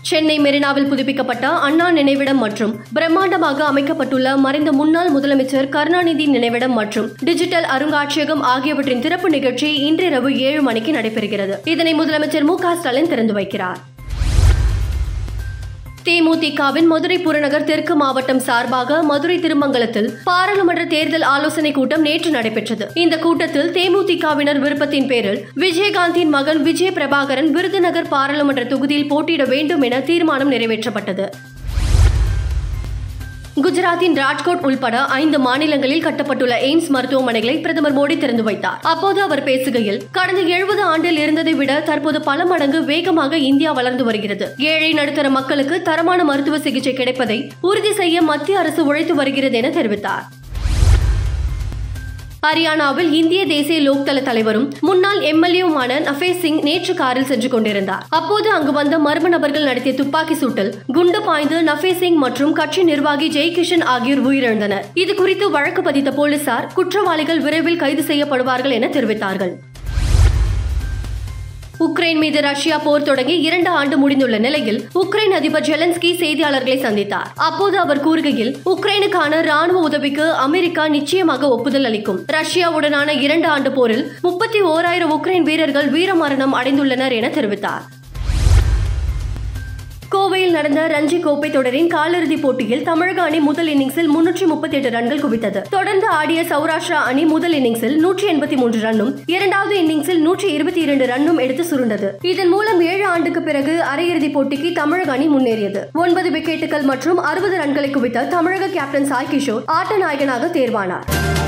சென்னை மெரினாவில் புதுப்பிக்கப்பட்ட அண்ணா நினைவிடம் மற்றும் பிரம்மாண்டமாக அமைக்கப்பட்டுள்ள மறைந்த முன்னாள் முதலமைச்சர் கருணாநிதி நினைவிடம் மற்றும் டிஜிட்டல் அருங்காட்சியகம் ஆகியவற்றின் திறப்பு நிகழ்ச்சி இன்றிரவு ஏழு மணிக்கு நடைபெறுகிறது இதனை முதலமைச்சர் மு க ஸ்டாலின் திறந்து வைக்கிறார் தேமுதிகவின் மதுரை புறநகர் தெற்கு மாவட்டம் சார்பாக மதுரை திருமங்கலத்தில் பாராளுமன்ற தேர்தல் ஆலோசனை கூட்டம் நேற்று நடைபெற்றது இந்த கூட்டத்தில் தேமுதிகவினர் விருப்பத்தின் பேரில் விஜயகாந்தின் மகன் விஜய பிரபாகரன் விருதுநகர் பாராளுமன்ற தொகுதியில் போட்டியிட வேண்டும் என தீர்மானம் நிறைவேற்றப்பட்டது குஜராத்தின் ராஜ்கோட் உள்பட ஐந்து மாநிலங்களில் கட்டப்பட்டுள்ள எய்ம்ஸ் மருத்துவமனைகளை பிரதமர் மோடி திறந்து வைத்தார் அப்போது அவர் பேசுகையில் கடந்த எழுபது ஆண்டில் இருந்ததை விட தற்போது பல மடங்கு வேகமாக இந்தியா வளர்ந்து வருகிறது ஏழை நடுத்தர மக்களுக்கு தரமான மருத்துவ சிகிச்சை கிடைப்பதை உறுதி செய்ய மத்திய அரசு உழைத்து வருகிறது என தெரிவித்தார் ஹரியானாவில் இந்திய தேசிய லோக்தள தலைவரும் முன்னாள் எம்எல்ஏவுமான நஃபேஸ் சிங் நேற்று காரில் சென்று கொண்டிருந்தார் அப்போது அங்கு வந்த மர்ம நபர்கள் நடத்திய துப்பாக்கி சூட்டில் குண்டு பாய்ந்து நஃபேஸ் சிங் மற்றும் கட்சி நிர்வாகி ஜெய்கிஷன் ஆகியோர் உயிரிழந்தனர் இது குறித்து வழக்கு பதித்த போலீசார் குற்றவாளிகள் விரைவில் கைது செய்யப்படுவார்கள் என தெரிவித்தார்கள் உக்ரைன் மீது ரஷ்யா போர் தொடங்கி இரண்டு ஆண்டு முடிந்துள்ள நிலையில் உக்ரைன் அதிபர் ஜெலன்ஸ்கி செய்தியாளர்களை சந்தித்தார் அப்போது அவர் கூறுகையில் உக்ரைனுக்கான ராணுவ உதவிக்கு அமெரிக்கா நிச்சயமாக ஒப்புதல் அளிக்கும் ரஷ்யாவுடனான இரண்டு ஆண்டு போரில் முப்பத்தி ஓராயிரம் உக்ரைன் வீரர்கள் வீரமரணம் அடைந்துள்ளனர் என தெரிவித்தார் கோவையில் நடந்த ரஞ்சி கோப்பை தொடரின் காலிறுதிப் போட்டியில் தமிழக அணி முதல் இன்னிங்ஸில் முன்னூற்றி முப்பத்தி எட்டு ரன்கள் குவித்தது தொடர்ந்து ஆடிய சௌராஷ்டிரா அணி முதல் இன்னிங்ஸில் நூற்றி எண்பத்தி மூன்று ரன்னும் இரண்டாவது இன்னிங்ஸில் நூற்றி இருபத்தி இரண்டு ரன்னும் எடுத்து சுருண்டது இதன் மூலம் ஏழு ஆண்டுக்கு பிறகு அரையிறுதிப் போட்டிக்கு தமிழக அணி முன்னேறியது ஒன்பது விக்கெட்டுகள் மற்றும் அறுபது ரன்களை குவித்த தமிழக கேப்டன் சாய் கிஷோர் ஆட்ட நாயகனாக தேர்வானார்